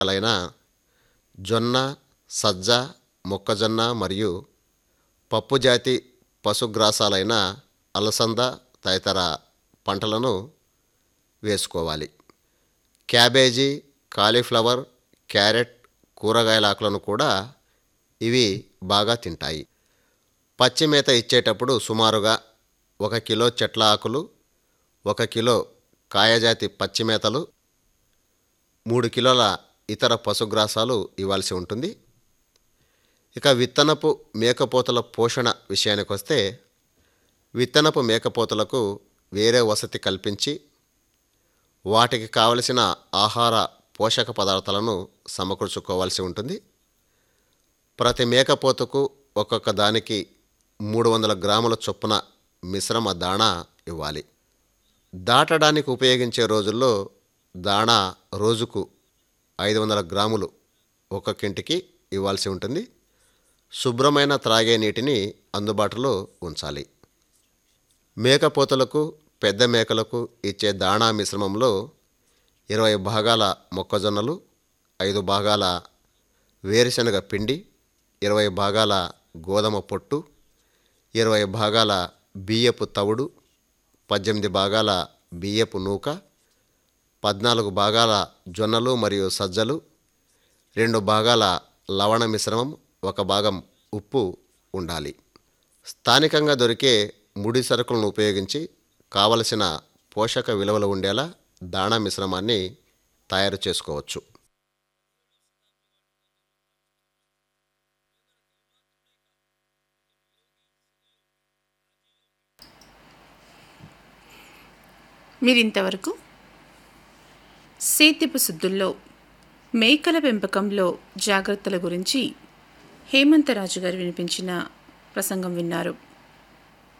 రకాలైన జొన్న సజ్జ మొక్కజొన్న మరియు పప్పు జాతి పశుగ్రాసాలైన అలసంద తదితర పంటలను వేసుకోవాలి క్యాబేజీ కాలీఫ్లవర్ క్యారెట్ కూరగాయల ఆకులను కూడా ఇవి బాగా తింటాయి పచ్చి మేత ఇచ్చేటప్పుడు సుమారుగా ఒక కిలో చెట్ల ఆకులు ఒక కిలో కాయజాతి పచ్చి మేతలు మూడు కిలోల ఇతర పశుగ్రాసాలు ఇవ్వాల్సి ఉంటుంది ఇక విత్తనపు మేకపోతల పోషణ విషయానికి వస్తే విత్తనపు మేకపోతలకు వేరే వసతి కల్పించి వాటికి కావలసిన ఆహార పోషక పదార్థాలను సమకూర్చుకోవాల్సి ఉంటుంది ప్రతి మేకపోతుకు ఒక్కొక్క దానికి మూడు వందల గ్రాముల చొప్పున మిశ్రమ దాణా ఇవ్వాలి దాటడానికి ఉపయోగించే రోజుల్లో దాణా రోజుకు ఐదు వందల గ్రాములు ఒక్కొక్కింటికి ఇవ్వాల్సి ఉంటుంది శుభ్రమైన త్రాగే నీటిని అందుబాటులో ఉంచాలి మేకపోతలకు పెద్ద మేకలకు ఇచ్చే దాణా మిశ్రమంలో ఇరవై భాగాల మొక్కజొన్నలు ఐదు భాగాల వేరుశనగ పిండి ఇరవై భాగాల గోధుమ పొట్టు ఇరవై భాగాల బియ్యపు తవుడు పద్దెనిమిది భాగాల బియ్యపు నూక పద్నాలుగు భాగాల జొన్నలు మరియు సజ్జలు రెండు భాగాల లవణ మిశ్రమం ఒక భాగం ఉప్పు ఉండాలి స్థానికంగా దొరికే ముడి సరుకులను ఉపయోగించి కావలసిన పోషక విలువలు ఉండేలా దాణా మిశ్రమాన్ని తయారు చేసుకోవచ్చు మీరింతవరకు సేద్యపు శుద్ధుల్లో మేకల పెంపకంలో జాగ్రత్తల గురించి హేమంతరాజు గారు వినిపించిన ప్రసంగం విన్నారు